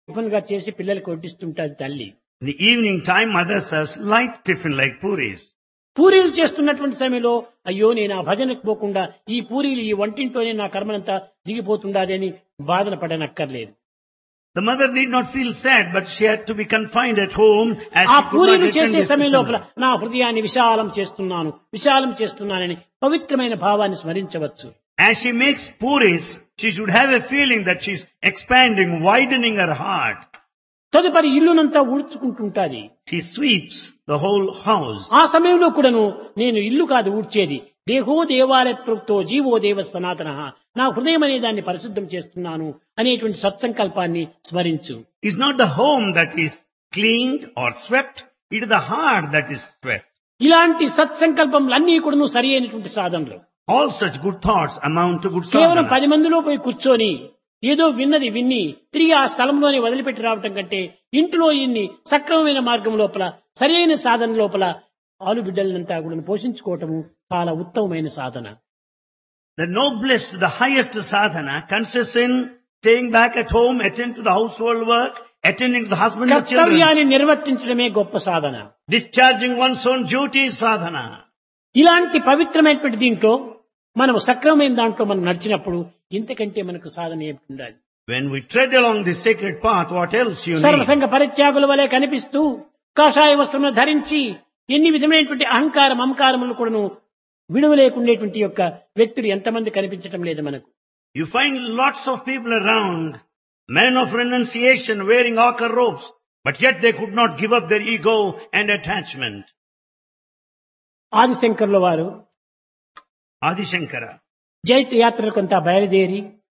Tiffin గా చేసి పిల్లలకు వడ్డిస్తుంటాది తల్లి In the evening time, mother serves light tiffin like puris. పూరీలు చేస్తున్నటువంటి సమయంలో అయ్యో నేను ఆ భజనకు పోకుండా ఈ పూరీలు ఈ వంటింట్లోనే నా కర్మనంతా దిగిపోతుండాది అని బాధన పడనక్కర్లేదు The mother need not feel sad, but she had to be confined at home as ఆ she could not పూరీలు attend చేసే this సమయం లోపల assembly. నా హృదయాన్ని విశాలం చేస్తున్నాను విశాలం చేస్తున్నానని పవిత్రమైన భావాన్ని స్మరించవచ్చు As she makes puris, she should have a feeling that she's expanding, widening her heart. తదుపరి ఇల్లునంతా ఊడ్చుకుంటుంటాది She sweeps the whole house. ఆ సమయంలో కూడాను నేను ఇల్లు కాదు ఊడ్చేది దేహో దేవాలయతో జీవో దేవ సనాతన నా హృదయం అనే దాన్ని పరిశుద్ధం చేస్తున్నాను అనేటువంటి సత్సంకల్పాన్ని స్మరించు It's not the home that is cleaned or swept, it is the heart that is swept. ఇలాంటి సత్సంకల్పములన్నీ కూడాను సరి అయినటువంటి సాధనలు All such good thoughts amount to good కేవలం sadhana. పది మందిలో పోయి కూర్చొని ఏదో విన్నది విన్ని తిరిగి ఆ స్థలంలోనే వదిలిపెట్టి రావటం కంటే ఇంటిలో ఇన్ని సక్రమమైన మార్గం లోపల సరైన సాధన లోపల ఆలు బిడ్డలనంతా కూడా పోషించుకోవటము చాలా ఉత్తమమైన సాధన The noblest, the highest sadhana consists in staying back at home, attend to the household work, attending to the husband and children, కర్తవ్యాన్ని నిర్వర్తించడమే గొప్ప సాధన discharging one's own duty is sadhana. ఇలాంటి పవిత్రమైనటువంటి దీంట్లో మనం సక్రమమైన దాంట్లో మనం నడిచినప్పుడు ఇంతకంటే మనకు సాధన ఏమిటి ఉండాలి When we tread along this sacred path, what else you need? సర్వసంగ పరిత్యాగుల వలె కనిపిస్తూ కాషాయ వస్త్రమును ధరించి ఎన్ని విధమైనటువంటి అహంకారం మమకారములు కూడాను విడువలేకుండేటువంటి యొక్క వ్యక్తులు ఎంతమంది కనిపించటం లేదు మనకు You find lots of people around, men of renunciation wearing ochre robes, but yet they could not give up their ego and attachment. ఆదిశంకర్ల వారు Adi Shankara. జైత్ర యాత్రకు అంతా బయలుదేరి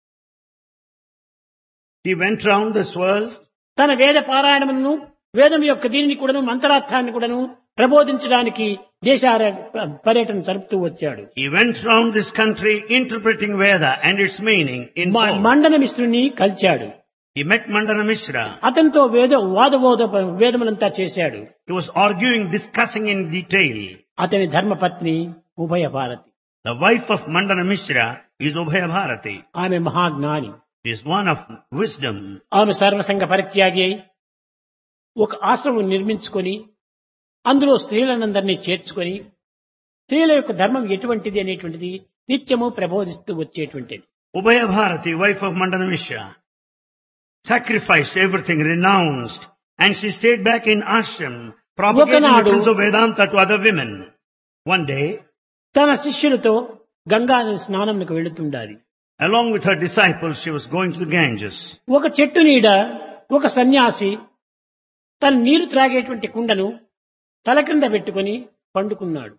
He went round this world తన వేద పారాయణమును వేదం యొక్క దీనిని కూడాను మంత్రార్థాన్ని కూడాను ప్రబోధించడానికి దేశార పర్యటన జరుపుతూ వచ్చాడు He went round this country interpreting Veda and its meaning in మ- full. Mandana మిశ్రుని కలిచాడు He met Mandana Mishra. అతనితో వేద వాదబోధ వేదములంతా చేశాడు He was arguing, discussing in detail. అతని ధర్మపత్ని ఉభయ Bharati The wife of Mandana Mishra is Ubhaya Bharati. ఆమె మహాజ్ఞాని She is one of wisdom. ఆమె సర్వసంగ పరిత్యాగి అయి ఒక ఆశ్రమం నిర్మించుకొని అందులో స్త్రీలనందరినీ చేర్చుకొని స్త్రీల యొక్క ధర్మం ఎటువంటిది అనేటువంటిది నిత్యము ప్రబోధిస్తూ వచ్చేటువంటిది Ubhaya Bharati, wife of Mandana Mishra, sacrificed everything, renounced, and she stayed back in ashram, propagating the ఒకనాడు- principles of Vedanta to other women. One day, తన శిష్యులతో గంగా నది స్నానంకు వెళుతుండాలి along with her disciples, she was going to the Ganges. ఒక చెట్టు నీడ ఒక సన్యాసి తన నీరు త్రాగేటువంటి కుండను తల క్రింద పెట్టుకొని పండుకున్నాడు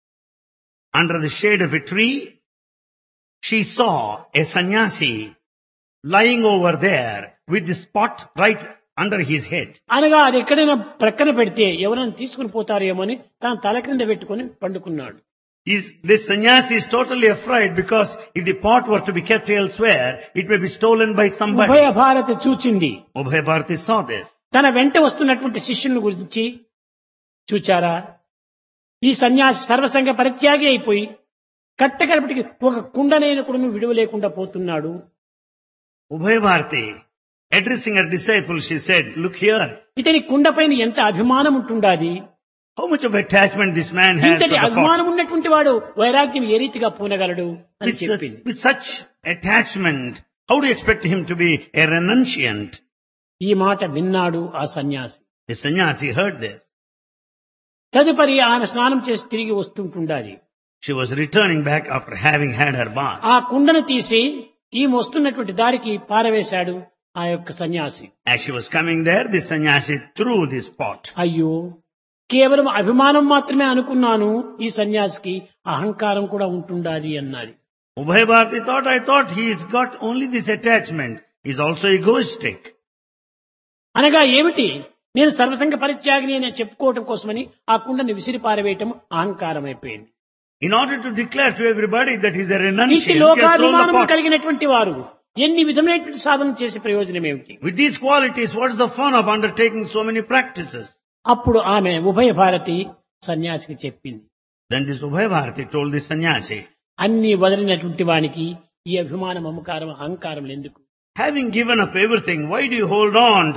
Under the shade of a tree, she saw a sannyasi lying over there with the spot right under his head. అనగా అది ఎక్కడైనా ప్రక్కన పెడితే ఎవరైనా తీసుకుని పోతారేమో అని తన తల క్రింద పెట్టుకొని పండుకున్నాడు Is, this sannyasi is totally afraid because if the pot were to be kept elsewhere, it may be stolen by somebody. ఉభయ భారతి చూచింది Ubhaya Bharati saw this. తన వెంట వస్తున్నటువంటి శిష్యుల గురించి చూచారా ఈ సన్యాసి సర్వసంగ పరిత్యాగి అయిపోయి కట్టకడపటికి ఒక కుండనైన కూడా విడువ లేకుండా పోతున్నాడు Ubhaya Bharati, addressing her disciple, she said, look here, ఇతని కుండపైన ఎంత అభిమానం ఉంటుండాది how much of attachment this man has to ఇంతటి the pot. అభిమానం ఉన్నటువంటి వాడు వైరాగ్యం ఏ రీతిగా పూనగలడు అని With such, చెప్పింది with such attachment, how do you expect him to be a renunciant? ఈ మాట విన్నాడు ఆ సన్యాసి The sannyasi heard this. తదుపరి ఆమె స్నానం చేసి తిరిగి వస్తుంటుండాలి She was returning back after having had her bath. ఆ కుండను తీసి ఈమె వస్తున్నటువంటి దారికి పారవేశాడు ఆ యొక్క సన్యాసి As she was coming there, the sannyasi threw this pot. అయ్యో కేవలం అభిమానం మాత్రమే అనుకున్నాను ఈ సన్యాసికి అహంకారం కూడా ఉంటుండాలి అన్నది Ubhaya Bharati thought, I thought he's got only this attachment. He's also egoistic. అనగా ఏమిటి నేను సర్వసంగ పరిత్యాగిని అని చెప్పుకోవటం కోసమని ఆ కుండని విసిరి పారవేయటం అహంకారం అయిపోయింది In order to declare to everybody that he's a ఇట్టి renunciant, he has thrown the లోకాభిమానం pot. కలిగినటువంటి వారు ఎన్ని విధమైనటువంటి సాధన చేసే ప్రయోజనం ఏమిటి With these qualities, what is the fun of undertaking so many practices? అప్పుడు ఆమె ఉభయ భారతి సన్యాసికి చెప్పింది Then this Ubhaya Bharati told the sannyasi, అన్ని వదిలినటువంటి వానికి ఈ అభిమానం అహంకారం అహంకారం ఎందుకు having given up everything, why do you hold on